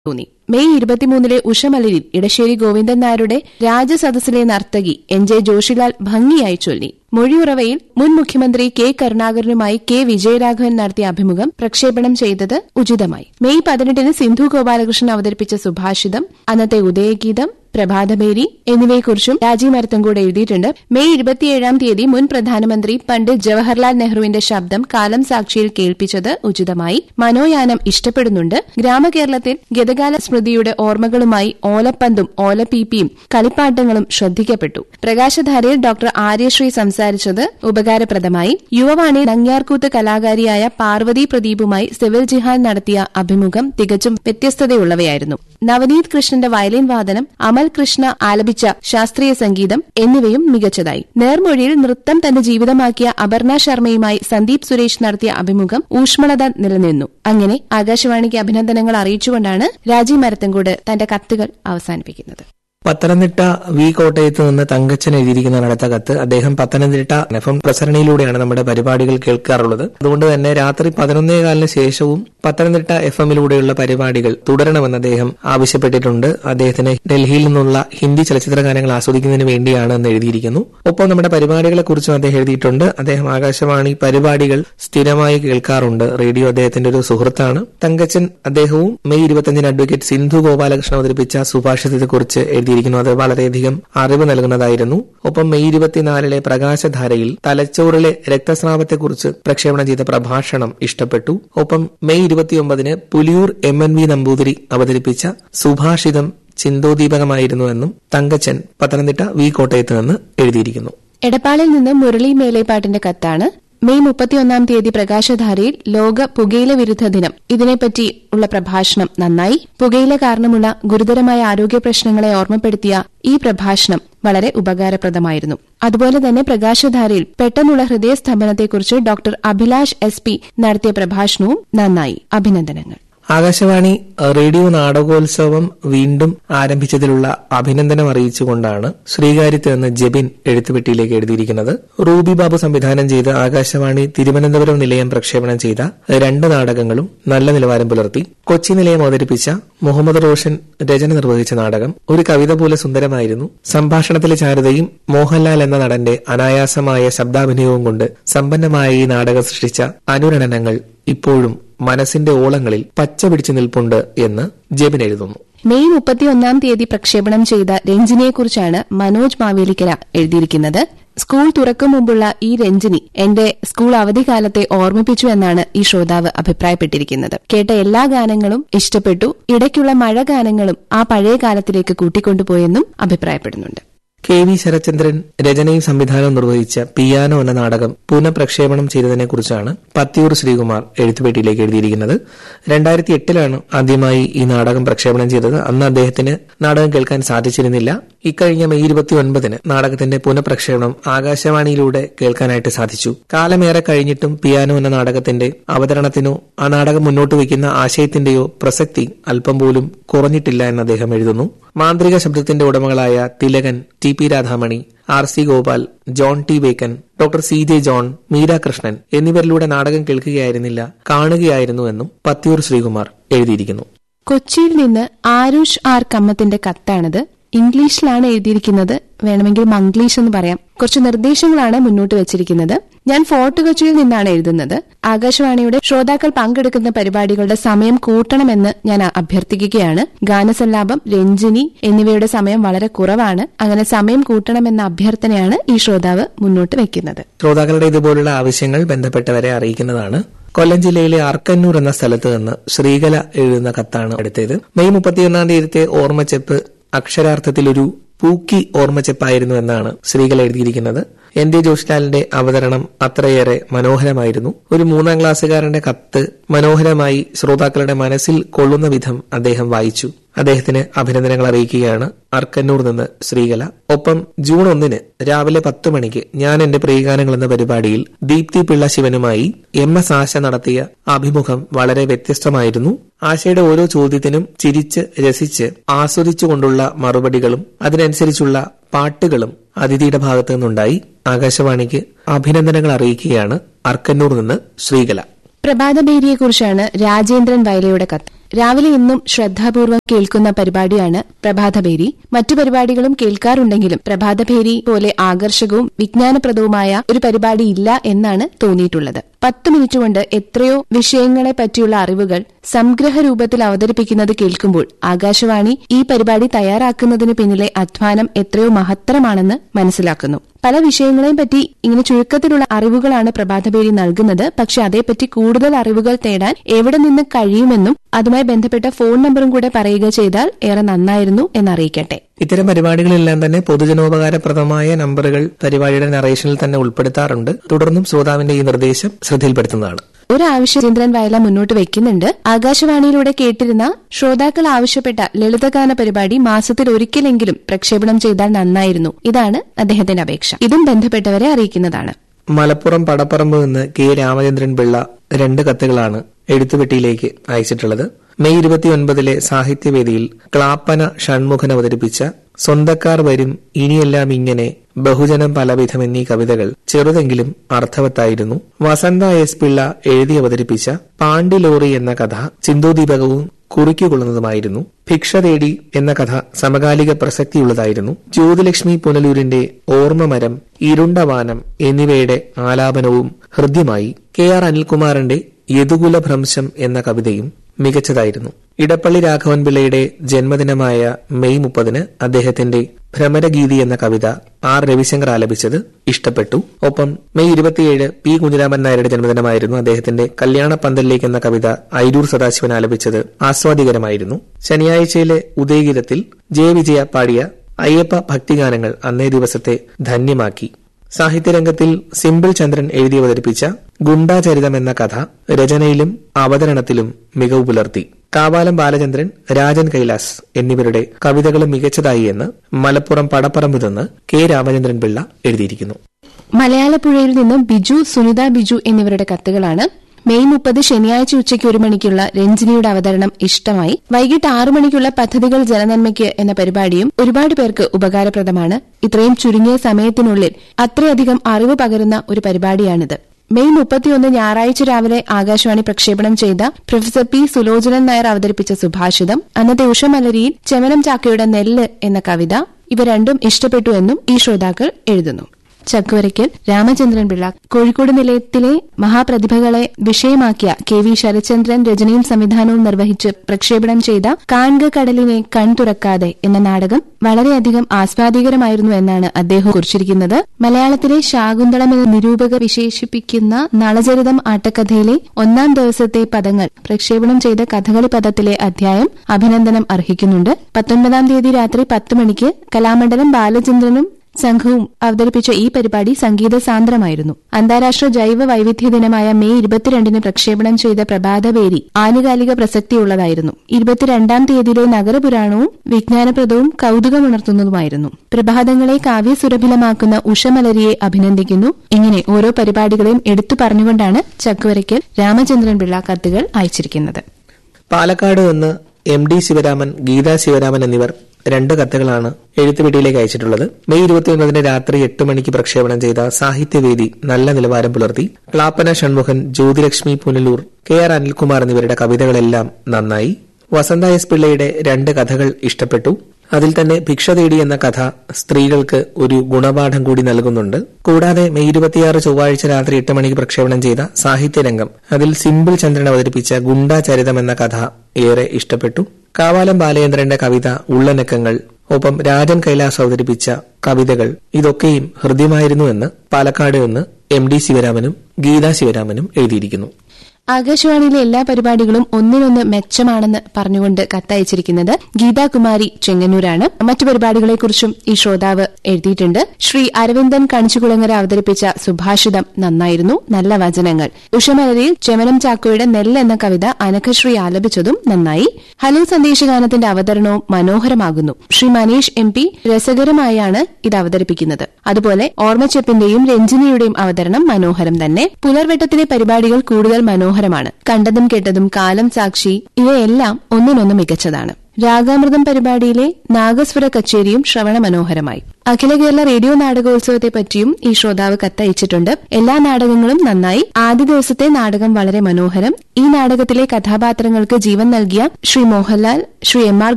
തോന്നി മെയ് ഇരുപത്തിമൂന്നിലെ ഉഷമലരിൽ ഇടശ്ശേരി ഗോവിന്ദൻ നായരുടെ രാജസദസ്സിലെ നർത്തകി എൻ ജെ ജോഷിലാൽ ഭംഗിയായി ചൊല്ലി മൊഴിയുറവയിൽ മുൻ മുഖ്യമന്ത്രി കെ കരുണാകരനുമായി കെ വിജയരാഘവൻ നടത്തിയ അഭിമുഖം പ്രക്ഷേപണം ചെയ്തത് ഉചിതമായി മെയ് പതിനെട്ടിന് സിന്ധു ഗോപാലകൃഷ്ണൻ അവതരിപ്പിച്ച സുഭാഷിതം അന്നത്തെ ഉദയഗീതം പ്രഭാതമേരി എന്നിവയെക്കുറിച്ചും രാജീവ് മരത്തങ്കോട് എഴുതിയിട്ടുണ്ട് മെയ് ഇരുപത്തിയേഴാം തീയതി മുൻ പ്രധാനമന്ത്രി പണ്ഡിറ്റ് ജവഹർലാൽ നെഹ്റുവിന്റെ ശബ്ദം കാലം സാക്ഷിയിൽ കേൾപ്പിച്ചത് ഉചിതമായി മനോയാനം ഇഷ്ടപ്പെടുന്നുണ്ട് ഗ്രാമകേരളത്തിൽ ഗതകാല സ്മൃതിയുടെ ഓർമ്മകളുമായി ഓലപ്പന്തും ഓലപ്പീപ്പിയും കളിപ്പാട്ടങ്ങളും ശ്രദ്ധിക്കപ്പെട്ടു പ്രകാശധാരയിൽ ഡോക്ടർ ആര്യശ്രീ സംസാരിച്ചത് ഉപകാരപ്രദമായി യുവവാണി നങ്ങ്യാർകൂത്ത് കലാകാരിയായ പാർവതി പ്രദീപുമായി സിവിൽ ജിഹാൻ നടത്തിയ അഭിമുഖം തികച്ചും വ്യത്യസ്തതയുള്ളവയായിരുന്നു നവനീത് കൃഷ്ണന്റെ വയലിൻ വാദനം അമൽ കൃഷ്ണ ആലപിച്ച ശാസ്ത്രീയ സംഗീതം എന്നിവയും മികച്ചതായി നേർമൊഴിയിൽ നൃത്തം തന്റെ ജീവിതമാക്കിയ അപർണ ശർമ്മയുമായി സന്ദീപ് സുരേഷ് നടത്തിയ അഭിമുഖം ഊഷ്മളത നിലനിന്നു അങ്ങനെ ആകാശവാണിക്ക് അഭിനന്ദനങ്ങൾ അറിയിച്ചുകൊണ്ടാണ് രാജീവ് മരത്തങ്കോട് തന്റെ കത്തുകൾ അവസാനിപ്പിക്കുന്നത് പത്തനംതിട്ട വി കോട്ടയത്ത് നിന്ന് തങ്കച്ചൻ എഴുതിയിരിക്കുന്ന അടുത്ത കത്ത് അദ്ദേഹം പത്തനംതിട്ട എഫ് എം പ്രസരണയിലൂടെയാണ് നമ്മുടെ പരിപാടികൾ കേൾക്കാറുള്ളത് അതുകൊണ്ട് തന്നെ രാത്രി പതിനൊന്നേകാലിന് ശേഷവും പത്തനംതിട്ട എഫ് എമ്മിലൂടെയുള്ള പരിപാടികൾ തുടരണമെന്ന് അദ്ദേഹം ആവശ്യപ്പെട്ടിട്ടുണ്ട് അദ്ദേഹത്തിന് ഡൽഹിയിൽ നിന്നുള്ള ഹിന്ദി ചലച്ചിത്ര ഗാനങ്ങൾ ആസ്വദിക്കുന്നതിന് വേണ്ടിയാണ് എന്ന് എഴുതിയിരിക്കുന്നു ഒപ്പം നമ്മുടെ പരിപാടികളെ കുറിച്ചും അദ്ദേഹം എഴുതിയിട്ടുണ്ട് അദ്ദേഹം ആകാശവാണി പരിപാടികൾ സ്ഥിരമായി കേൾക്കാറുണ്ട് റേഡിയോ അദ്ദേഹത്തിന്റെ ഒരു സുഹൃത്താണ് തങ്കച്ചൻ അദ്ദേഹവും മെയ് ഇരുപത്തിയഞ്ചിന് അഡ്വക്കേറ്റ് സിന്ധു ഗോപാലകൃഷ്ണൻ അവതരിപ്പിച്ച സുഭാഷിതത്തെക്കുറിച്ച് എഴുതിയിരിക്കുന്നു അത് വളരെയധികം അറിവ് നൽകുന്നതായിരുന്നു ഒപ്പം മെയ് ഇരുപത്തിനാലിലെ പ്രകാശധാരയിൽ തലച്ചോറിലെ രക്തസ്രാവത്തെക്കുറിച്ച് പ്രക്ഷേപണം ചെയ്ത പ്രഭാഷണം ഇഷ്ടപ്പെട്ടു ഒപ്പം മെയ് ഇരുപത്തിയൊമ്പതിന് Puliyoor M N V Namboothiri അവതരിപ്പിച്ച സുഭാഷിതം ചിന്തോദീപകമായിരുന്നു എന്നും തങ്കച്ചൻ പത്തനംതിട്ട വി കോട്ടയത്ത് നിന്ന് എഴുതിയിരിക്കുന്നു എടപ്പാളിൽ നിന്ന് മുരളി മേലേപ്പാട്ടിന്റെ കത്താണ് മെയ് മുപ്പത്തിയൊന്നാം തീയതി പ്രകാശധാരയിൽ ലോക പുകയില വിരുദ്ധ ദിനം ഇതിനെപ്പറ്റി ഉള്ള പ്രഭാഷണം നന്നായി പുകയില കാരണമുള്ള ഗുരുതരമായ ആരോഗ്യ പ്രശ്നങ്ങളെ ഓർമ്മപ്പെടുത്തിയ ഈ പ്രഭാഷണം വളരെ ഉപകാരപ്രദമായിരുന്നു അതുപോലെ തന്നെ പ്രകാശധാരയിൽ പെട്ടെന്നുള്ള ഹൃദയസ്തംഭനത്തെക്കുറിച്ച് ഡോക്ടർ അഭിലാഷ് എസ് പി നടത്തിയ പ്രഭാഷണവും നന്നായി അഭിനന്ദനങ്ങൾ ആകാശവാണി റേഡിയോ നാടകോത്സവം വീണ്ടും ആരംഭിച്ചതിലുള്ള അഭിനന്ദനം അറിയിച്ചുകൊണ്ടാണ് ശ്രീകാര്യത്ത് നിന്ന് ജെബിൻ എഴുത്തുപെട്ടിയിലേക്ക് എഴുതിയിരിക്കുന്നത് റൂബി ബാബു സംവിധാനം ചെയ്ത് ആകാശവാണി തിരുവനന്തപുരം നിലയം പ്രക്ഷേപണം ചെയ്ത രണ്ട് നാടകങ്ങളും നല്ല നിലവാരം പുലർത്തി കൊച്ചി നിലയം അവതരിപ്പിച്ച മുഹമ്മദ് റോഷൻ രചന നിർവഹിച്ച നാടകം ഒരു കവിത പോലെ സുന്ദരമായിരുന്നു സംഭാഷണത്തിലെ ചാരുതയും മോഹൻലാൽ എന്ന നടന്റെ അനായാസമായ ശബ്ദാഭിനയവും കൊണ്ട് സമ്പന്നമായ ഈ നാടകം സൃഷ്ടിച്ച അനുരണനങ്ങൾ ഇപ്പോഴും മനസ്സിന്റെ ഓളങ്ങളിൽ പച്ച പിടിച്ചു നിൽപ്പുണ്ട് എന്ന് ജെബിൻ എഴുതുന്നു മെയ് മുപ്പത്തിയൊന്നാം തീയതി പ്രക്ഷേപണം ചെയ്ത രഞ്ജിനിയെക്കുറിച്ചാണ് മനോജ് മാവേലിക്കര എഴുതിയിരിക്കുന്നത് സ്കൂൾ തുറക്കും മുമ്പുള്ള ഈ രഞ്ജിനി എന്റെ സ്കൂൾ അവധിക്കാലത്തെ ഓർമ്മിപ്പിച്ചു എന്നാണ് ഈ ശ്രോതാവ് അഭിപ്രായപ്പെട്ടിരിക്കുന്നത് കേട്ട എല്ലാ ഗാനങ്ങളും ഇഷ്ടപ്പെട്ടു ഇടയ്ക്കുള്ള മഴ ഗാനങ്ങളും ആ പഴയ കാലത്തിലേക്ക് കൂട്ടിക്കൊണ്ടുപോയെന്നും അഭിപ്രായപ്പെടുന്നുണ്ട് കെ വി ശരചന്ദ്രൻ രചനയും സംവിധാനവും നിർവഹിച്ച പിയാനോ എന്ന നാടകം പുനഃപ്രക്ഷേപണം ചെയ്തതിനെക്കുറിച്ചാണ് പത്തിയൂർ ശ്രീകുമാർ എഴുത്തുപേട്ടിയിലേക്ക് എഴുതിയിരിക്കുന്നത് രണ്ടായിരത്തി എട്ടിലാണ് ആദ്യമായി ഈ നാടകം പ്രക്ഷേപണം ചെയ്തത് അന്ന് അദ്ദേഹത്തിന് നാടകം കേൾക്കാൻ സാധിച്ചിരുന്നില്ല ഇക്കഴിഞ്ഞ മെയ് ഇരുപത്തി ഒൻപതിന് നാടകത്തിന്റെ പുനഃപ്രക്ഷേപണം ആകാശവാണിയിലൂടെ കേൾക്കാനായിട്ട് സാധിച്ചു കാലമേറെ കഴിഞ്ഞിട്ടും പിയാനോ എന്ന നാടകത്തിന്റെ അവതരണത്തിനോ ആ നാടകം മുന്നോട്ട് വയ്ക്കുന്ന ആശയത്തിന്റെയോ പ്രസക്തി അല്പം പോലും കുറഞ്ഞിട്ടില്ല എന്ന് അദ്ദേഹം എഴുതുന്നു മാന്ത്രിക ശബ്ദത്തിന്റെ ഉടമകളായ Thilakan T P Radhamani R C Gopal John T Bekan doctor C J John Meera Krishnan എന്നിവരിലൂടെ നാടകം കേൾക്കുകയായിരുന്നില്ല കാണുകയായിരുന്നു എന്നും പത്തിയൂർ ശ്രീകുമാർ എഴുതിയിരിക്കുന്നു കൊച്ചിയിൽ നിന്ന് ആരുഷ് ആർ കമ്മത്തിന്റെ കത്താണിത് ഇംഗ്ലീഷിലാണ് എഴുതിയിരിക്കുന്നത് വേണമെങ്കിൽ മംഗ്ലീഷ് എന്ന് പറയാം കുറച്ച് നിർദ്ദേശങ്ങളാണ് മുന്നോട്ട് വെച്ചിരിക്കുന്നത് ഞാൻ ഫോർട്ട് കൊച്ചിയിൽ നിന്നാണ് എഴുതുന്നത് ആകാശവാണിയുടെ ശ്രോതാക്കൾ പങ്കെടുക്കുന്ന പരിപാടികളുടെ സമയം കൂട്ടണമെന്ന് ഞാൻ അഭ്യർത്ഥിക്കുകയാണ് ഗാനസല്ലാപം രഞ്ജിനി എന്നിവയുടെ സമയം വളരെ കുറവാണ് അങ്ങനെ സമയം കൂട്ടണമെന്ന അഭ്യർത്ഥനയാണ് ഈ ശ്രോതാവ് മുന്നോട്ട് വെക്കുന്നത് ശ്രോതാക്കളുടെ ഇതുപോലുള്ള ആവശ്യങ്ങൾ ബന്ധപ്പെട്ടവരെ അറിയിക്കുന്നതാണ് കൊല്ലം ജില്ലയിലെ ആർക്കന്നൂർ എന്ന സ്ഥലത്ത് നിന്ന് ശ്രീകല എഴുതുന്ന കത്താണ് അടുത്തേത് മെയ് മുപ്പത്തിയൊന്നാം തീയതിത്തെ ഓർമ്മച്ചെപ്പ് അക്ഷരാർത്ഥത്തിൽ ഒരു പൂക്കി ഓർമ്മച്ചെപ്പായിരുന്നു എന്നാണ് ശ്രീകല എഴുതിയിരിക്കുന്നത് എൻ ഡി ജോഷിലാലിന്റെ അവതരണം അത്രയേറെ മനോഹരമായിരുന്നു ഒരു മൂന്നാം ക്ലാസ്സുകാരന്റെ കത്ത് മനോഹരമായി ശ്രോതാക്കളുടെ മനസ്സിൽ കൊള്ളുന്ന വിധം അദ്ദേഹം വായിച്ചു അദ്ദേഹത്തിന് അഭിനന്ദനങ്ങൾ അറിയിക്കുകയാണ് അർക്കന്നൂർ നിന്ന് ശ്രീകല ഒപ്പം ജൂൺ ഒന്നിന് രാവിലെ പത്ത് മണിക്ക് ഞാൻ എന്റെ പ്രിയഗാനങ്ങൾ എന്ന പരിപാടിയിൽ ദീപ്തി പിള്ള ശിവനുമായി എം എസ് ആശ നടത്തിയ അഭിമുഖം വളരെ വ്യത്യസ്തമായിരുന്നു ആശയുടെ ഓരോ ചോദ്യത്തിനും ചിരിച്ച് രസിച്ച് ആസ്വദിച്ചുകൊണ്ടുള്ള മറുപടികളും അതിനനുസരിച്ചുള്ള പാട്ടുകളും അതിഥിയുടെ ഭാഗത്തു നിന്നുണ്ടായി ആകാശവാണിക്ക് അഭിനന്ദനങ്ങൾ അറിയിക്കുകയാണ് അർക്കന്നൂർ നിന്ന് ശ്രീകല പ്രഭാതബേരിയെക്കുറിച്ചാണ് രാജേന്ദ്രൻ വയലയുടെ കത്ത് രാവിലെ ഇന്നും ശ്രദ്ധാപൂർവം കേൾക്കുന്ന പരിപാടിയാണ് പ്രഭാതഭേരി മറ്റു പരിപാടികളും കേൾക്കാറുണ്ടെങ്കിലും പ്രഭാതഭേരി പോലെ ആകർഷകവും വിജ്ഞാനപ്രദവുമായ ഒരു പരിപാടി ഇല്ല എന്നാണ് തോന്നിയിട്ടുള്ളത് പത്ത് മിനിറ്റ് കൊണ്ട് എത്രയോ വിഷയങ്ങളെ പറ്റിയുള്ള അറിവുകൾ സംഗ്രഹ രൂപത്തിൽ അവതരിപ്പിക്കുന്നത് കേൾക്കുമ്പോൾ ആകാശവാണി ഈ പരിപാടി തയ്യാറാക്കുന്നതിന് പിന്നിലെ അധ്വാനം എത്രയോ മഹത്തരമാണെന്ന് മനസ്സിലാക്കുന്നു പല വിഷയങ്ങളെയും പറ്റി ഇങ്ങനെ ചുരുക്കത്തിലുള്ള അറിവുകളാണ് പ്രഭാതപേരി നൽകുന്നത് പക്ഷെ അതേപ്പറ്റി കൂടുതൽ അറിവുകൾ തേടാൻ എവിടെ നിന്ന് കഴിയുമെന്നും അതുമായി ബന്ധപ്പെട്ട ഫോൺ നമ്പറും കൂടെ പറയുക ചെയ്താൽ ഏറെ നന്നായിരുന്നു എന്നറിയിക്കട്ടെ ഇത്തരം പരിപാടികളെല്ലാം തന്നെ പൊതുജനോപകാരപ്രദമായ നമ്പറുകൾ പരിപാടിയുടെ നറേഷനിൽ തന്നെ ഉൾപ്പെടുത്താറുണ്ട് തുടർന്നും ശ്രോതാവിന്റെ ഈ നിർദ്ദേശം ശ്രദ്ധയിൽപ്പെടുത്തുന്നതാണ് ഒരു ആവശ്യം ചന്ദ്രൻ വയല മുന്നോട്ട് വെക്കുന്നുണ്ട് ആകാശവാണിയിലൂടെ കേട്ടിരുന്ന ശ്രോതാക്കൾ ആവശ്യപ്പെട്ട ലളിതഗാന പരിപാടി മാസത്തിൽ ഒരിക്കലെങ്കിലും പ്രക്ഷേപണം ചെയ്താൽ നന്നായിരുന്നു ഇതാണ് അദ്ദേഹത്തിന്റെ അപേക്ഷ ഇതും ബന്ധപ്പെട്ടവരെ അറിയിക്കുന്നതാണ് മലപ്പുറം പടപ്പറമ്പ് നിന്ന് കെ രാമചന്ദ്രൻ പിള്ള രണ്ട് കത്തുകളാണ് എഴുത്തുപെട്ടിയിലേക്ക് അയച്ചിട്ടുള്ളത് മെയ് ഇരുപത്തിയൊൻപതിലെ സാഹിത്യവേദിയിൽ ക്ലാപ്പന ഷൺമുഖൻ അവതരിപ്പിച്ച സ്വന്തക്കാർ വരും ഇനിയെല്ലാം ഇങ്ങനെ ബഹുജനം പലവിധം എന്നീ കവിതകൾ ചെറുതെങ്കിലും അർത്ഥവത്തായിരുന്നു വസന്ത എസ് പിള്ള എഴുതി അവതരിപ്പിച്ച പാണ്ടിലോറി എന്ന കഥ ചിന്തോദീപകവും കുറിക്കുകൊള്ളുന്നതുമായിരുന്നു ഭിക്ഷ തേടി എന്ന കഥ സമകാലിക പ്രസക്തിയുള്ളതായിരുന്നു ജ്യോതിലക്ഷ്മി പുനലൂരിന്റെ ഓർമ്മമരം ഇരുണ്ട വാനം എന്നിവയുടെ ആലാപനവും ഹൃദ്യമായി കെ ആർ അനിൽകുമാറിന്റെ യദുകുല ഭ്രംശം എന്ന കവിതയും മികച്ചതായിരുന്നു ഇടപ്പള്ളി രാഘവൻ പിള്ളയുടെ ജന്മദിനമായ മെയ് മുപ്പതിന് അദ്ദേഹത്തിന്റെ ഭ്രമരഗീതി എന്ന കവിത ആർ രവിശങ്കർ ആലപിച്ചത് ഇഷ്ടപ്പെട്ടു ഒപ്പം മെയ് ഇരുപത്തിയേഴ് പി കുഞ്ഞിരാമൻ നായരുടെ ജന്മദിനമായിരുന്നു അദ്ദേഹത്തിന്റെ കല്യാണ പന്തലിലേക്ക് എന്ന കവിത ഐരൂർ സദാശിവൻ ആലപിച്ചത് ആസ്വാദികരമായിരുന്നു ശനിയാഴ്ചയിലെ ഉദയഗീതത്തിൽ ജയ വിജയ പാടിയ അയ്യപ്പ ഭക്തിഗാനങ്ങൾ അന്നേ ദിവസത്തെ ധന്യമാക്കി സാഹിത്യരംഗത്തിൽ സിമ്പിൾ ചന്ദ്രൻ എഴുതി അവതരിപ്പിച്ച ഗുണ്ടാചരിതം എന്ന കഥ രചനയിലും അവതരണത്തിലും മികവ് പുലർത്തി കാവാലം ബാലചന്ദ്രൻ രാജൻ കൈലാസ് എന്നിവരുടെ കവിതകളും മികച്ചതായി എന്ന് മലപ്പുറം പടപ്പറമ്പ് നിന്ന് കെ രാമചന്ദ്രൻ പിള്ള എഴുതിയിരിക്കുന്നു മലയാളപ്പുഴയിൽ നിന്നും ബിജു സുനിത ബിജു എന്നിവരുടെ കത്തുകളാണ് മെയ് മുപ്പത് ശനിയാഴ്ച ഉച്ചയ്ക്ക് ഒരു മണിക്കുള്ള രഞ്ജിനിയുടെ അവതരണം ഇഷ്ടമായി വൈകിട്ട് ആറു മണിക്കുള്ള പദ്ധതികൾ ജനനന്മയ്ക്ക് എന്ന പരിപാടിയും ഒരുപാട് പേർക്ക് ഉപകാരപ്രദമാണ് ഇത്രയും ചുരുങ്ങിയ സമയത്തിനുള്ളിൽ അത്രയധികം അറിവ് പകരുന്ന ഒരു പരിപാടിയാണിത് മെയ് മുപ്പത്തിയൊന്ന് ഞായറാഴ്ച രാവിലെ ആകാശവാണി പ്രക്ഷേപണം ചെയ്ത പ്രൊഫസർ പി സുലോചനൻ നായർ അവതരിപ്പിച്ച സുഭാഷിതം അന്നത്തെ ഉഷമലരിയിൽ ചെമനം ചാക്കയുടെ നെല്ല് എന്ന കവിത ഇവ രണ്ടും ഇഷ്ടപ്പെട്ടു എന്നും ഈ ശ്രോതാക്കൾ എഴുതുന്നു ചക്കുവരയ്ക്കൽ രാമചന്ദ്രൻ പിള്ള കോഴിക്കോട് നിലയത്തിലെ മഹാപ്രതിഭകളെ വിഷയമാക്കിയ കെ വി ശരചന്ദ്രൻ രചനയും സംവിധാനവും നിർവഹിച്ച് പ്രക്ഷേപണം ചെയ്ത കാൺക കടലിനെ കൺ തുറക്കാതെ എന്ന നാടകം വളരെയധികം ആസ്വാദികരമായിരുന്നു എന്നാണ് അദ്ദേഹം കുറിച്ചിരിക്കുന്നത് മലയാളത്തിലെ ശാകുന്തളം എന്ന നിരൂപകർ വിശേഷിപ്പിക്കുന്ന നളചരിതം ആട്ടക്കഥയിലെ ഒന്നാം ദിവസത്തെ പദങ്ങൾ പ്രക്ഷേപണം ചെയ്ത കഥകളി പദത്തിലെ അധ്യായം അഭിനന്ദനം അർഹിക്കുന്നുണ്ട് പത്തൊൻപതാം തീയതി രാത്രി പത്ത് മണിക്ക് കലാമണ്ഡലം ബാലചന്ദ്രനും സംഘവും അവതരിപ്പിച്ച ഈ പരിപാടി സംഗീത സാന്ദ്രമായിരുന്നു അന്താരാഷ്ട്ര ജൈവ വൈവിധ്യ ദിനമായ മെയ് ഇരുപത്തിരണ്ടിന് പ്രക്ഷേപണം ചെയ്ത പ്രഭാതപേരി ആനുകാലിക പ്രസക്തിയുള്ളതായിരുന്നു ഇരുപത്തിരണ്ടാം തീയതിയിലെ നഗരപുരാണവും വിജ്ഞാനപ്രദവും കൌതുകമുണർത്തുന്നതുമായിരുന്നു പ്രഭാതങ്ങളെ കാവ്യസുരഭിലമാക്കുന്ന ഉഷമലരിയെ അഭിനന്ദിക്കുന്നു ഇങ്ങനെ ഓരോ പരിപാടികളെയും എടുത്തു പറഞ്ഞുകൊണ്ടാണ് ചക്കുവരയ്ക്കൽ രാമചന്ദ്രൻ പിള്ള കത്തുകൾ അയച്ചിരിക്കുന്നത് പാലക്കാട് നിന്ന് എം ഡി ശിവരാമൻ ഗീതാ ശിവരാമൻ എന്നിവർ രണ്ട് കത്തുകളാണ് എഴുത്തുപെട്ടിയിലേക്ക് അയച്ചിട്ടുള്ളത് മെയ് ഇരുപത്തിയൊൻപതിന് രാത്രി എട്ട് മണിക്ക് പ്രക്ഷേപണം ചെയ്ത സാഹിത്യവേദി നല്ല നിലവാരം പുലർത്തി ക്ലാപ്പന ഷൺമുഖൻ ജ്യോതിലക്ഷ്മി പുനലൂർ കെ ആർ അനിൽകുമാർ എന്നിവരുടെ കവിതകളെല്ലാം നന്നായി വസന്ത എസ് പിള്ളയുടെ രണ്ട് കഥകൾ ഇഷ്ടപ്പെട്ടു അതിൽ തന്നെ ഭിക്ഷ തേടി എന്ന കഥ സ്ത്രീകൾക്ക് ഒരു ഗുണപാഠം കൂടി നൽകുന്നുണ്ട് കൂടാതെ മെയ് ഇരുപത്തിയാറ് ചൊവ്വാഴ്ച രാത്രി എട്ട് മണിക്ക് പ്രക്ഷേപണം ചെയ്ത സാഹിത്യരംഗം അതിൽ സിമ്പിൾ ചന്ദ്രൻ അവതരിപ്പിച്ച ഗുണ്ടാ ചരിതം എന്ന കഥ ഏറെ ഇഷ്ടപ്പെട്ടു കാവാലം ബാലചന്ദ്രന്റെ കവിത ഉള്ളനക്കങ്ങൾ ഒപ്പം രാജൻ കൈലാസ് അവതരിപ്പിച്ച കവിതകൾ ഇതൊക്കെയും ഹൃദ്യമായിരുന്നു എന്ന് പാലക്കാട് നിന്ന് എം ഡി ശിവരാമനും ഗീതാ ശിവരാമനും എഴുതിയിരിക്കുന്നു ആകാശവാണിയിലെ എല്ലാ പരിപാടികളും ഒന്നിനൊന്ന് മെച്ചമാണെന്ന് പറഞ്ഞുകൊണ്ട് കത്തയച്ചിരിക്കുന്നത് ഗീതാകുമാരി ചെങ്ങന്നൂരാണ് മറ്റു പരിപാടികളെക്കുറിച്ചും ഈ ശ്രോതാവ് എഴുതിയിട്ടുണ്ട് ശ്രീ അരവിന്ദൻ കണിച്ചുകുളങ്ങര അവതരിപ്പിച്ച സുഭാഷിതം നന്നായിരുന്നു നല്ല വചനങ്ങൾ ഉഷമലരിയിൽ ചെമനം ചാക്കോയുടെ നെല്ല് എന്ന കവിത അനഘശ്രീ ആലപിച്ചതും നന്നായി ഹലോ സന്ദേശഗാനത്തിന്റെ അവതരണവും മനോഹരമാകുന്നു ശ്രീ മനീഷ് എം പി രസകരമായാണ് ഇത് അവതരിപ്പിക്കുന്നത് അതുപോലെ ഓർമ്മച്ചെപ്പിന്റെയും രഞ്ജിനിയുടെയും അവതരണം മനോഹരം തന്നെ പുലർവെട്ടത്തിലെ പരിപാടികൾ കൂടുതൽ മനോഹരം മനോഹരമാണ് കണ്ടതും കേട്ടതും കാലം സാക്ഷി ഇവയെല്ലാം ഒന്നിനൊന്ന് മികച്ചതാണ് രാഗാമൃതം പരിപാടിയിലെ നാഗസ്വര കച്ചേരിയും ശ്രവണ മനോഹരമായി അഖില കേരള റേഡിയോ നാടകോത്സവത്തെ പറ്റിയും ഈ ശ്രോതാവ് കത്തയച്ചിട്ടുണ്ട് എല്ലാ നാടകങ്ങളും നന്നായി ആദ്യ ദിവസത്തെ നാടകം വളരെ മനോഹരം ഈ നാടകത്തിലെ കഥാപാത്രങ്ങൾക്ക് ജീവൻ നൽകിയ ശ്രീ മോഹൻലാൽ ശ്രീ എം ആർ